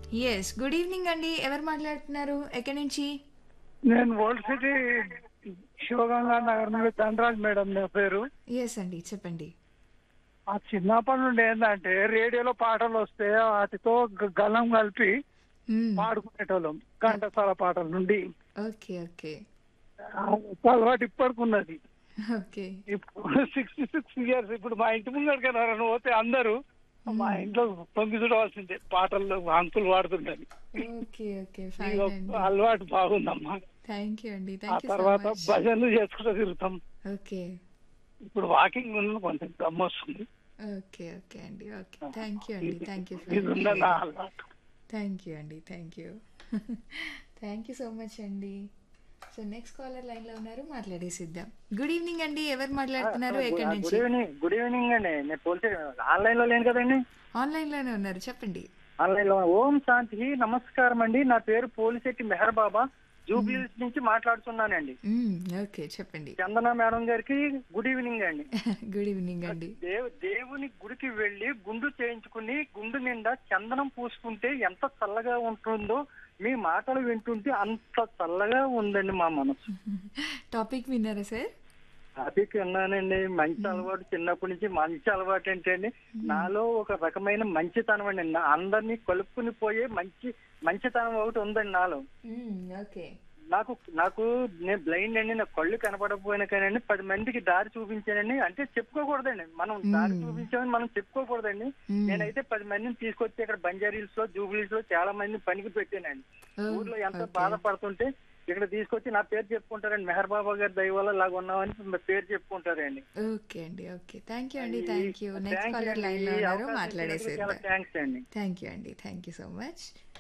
yes good evening అండి ఎవరు మాట్లాడుతున్నారు ఎక్కడి నుంచి నేను ఓల్డ్ సిటీ శివగంగా నగర్ నుండి ధనరాజ్ మేడం నా పేరు ఎస్ అండి చెప్పండి ఆ చిన్నప్పటి నుండి ఏంటంటే రేడియోలో పాటలు వస్తే వాటితో గ- గలం కలిపి పాడుకునేటోళ్ళం ఘంటసాల పాటల నుండి ఓకే ఓకే ఆ అలవాటు ఇప్పటికున్నది ఓకే ఇప్పుడు సిక్స్టీ సిక్స్ ఇయర్స్ ఇప్పుడు మా ఇంటి ముంగడికి ఎవరైనా పోతే అందరూ మా ఇంట్లో తొంగి చూడవలసిందే పాటలు అంకులు పాడుతుంటారు ఓకే ఓకే ఈ ఫైన్ ఒక్క అండి అలవాటు బాగుందమ్మా థ్యాంక్ యూ అండి ఆ థ్యాంక్ యూ సో తర్వాత మచ్ భజనలు చేసుకుంటూ తిరుగుతాం ఓకే ఇప్పుడు వాకింగ్ ఉన్న కొంచెం గమ్ వస్తుంది ఓకే ఓకే అండి ఓకే థ్యాంక్ యూ అండి థ్యాంక్ యూ ఇది ఉందా నా అలవాటు థ్యాంక్ యూ అండి thank you thank you so much అండి సో నెక్స్ట్ కాలర్ లైన్ లో ఉన్నారు మాట్లాడేసిద్దాం గుడ్ ఈవినింగ్ అండి ఎవరు మాట్లాడుతున్నారు ఎక్కడి గుడ్ నుంచి ఈవినింగ్ గుడ్ ఈవినింగ్ అండి నేను పోలీస్ ఆన్లైన్ లో లేను కదండి ఆన్లైన్ లోనే ఉన్నారు చెప్పండి ఆన్లైన్ లో ఓం శాంతి నమస్కారం అండి నా పేరు పోలిశెట్టి మెహర్ బాబా జూబ్లీస్ నుంచి మాట్లాడుతున్నానండి ఓకే చెప్పండి చందన మేడం గారికి గుడ్ ఈవినింగ్ అండి గుడ్ ఈవినింగ్ అండి దేవ్ దేవుని గుడికి వెళ్ళి గుండు చేయించుకుని గుండు నిండా చందనం పూసుకుంటే ఎంత చల్లగా ఉంటుందో మీ మాటలు వింటుంటే అంత చల్లగా ఉందండి మా మనసు టాపిక్ విన్నారా సార్ టాపిక్ విన్నానండి మంచి అలవాటు చిన్నప్పటి నుంచి మంచి అలవాటు ఏంటండి నాలో ఒక రకమైన మంచితనం అండి నా- అందరినీ కలుపుకుని పోయే మంచి మంచితనం ఒకటి ఉందండి నాలో ఓకే నాకు నాకు నేను బ్లైండ్ అండి నా కళ్ళు కనపడకపోయినా కానీ పది మందికి దారి చూపించానండి అంటే చెప్పుకోకూడదండి మనం దారి చూపించామని మనం చెప్పుకోకూడదండి నేనైతే పది మందిని తీసుకొచ్చి ఇక్కడ బంజారీల్స్ లో జూబ్లీస్ లో చాలా మందిని పనికి పెట్టానండి ఊర్లో ఎంత బాధపడుతుంటే ఇక్కడ తీసుకొచ్చి నా పేరు చెప్పుకుంటారండి మెహర్ బాబా గారి దయ వల్ల లాగా ఉన్నామని నా పేరు చెప్పుకుంటారండి ఓకే అండి ఓకే థ్యాంక్ యూ అండి thank you next caller line లో ఉన్నారు మాట్లాడేసేద్దాం థ్యాంక్స్ అండి థ్యాంక్ యూ అండి థ్యాంక్ యూ సో మచ్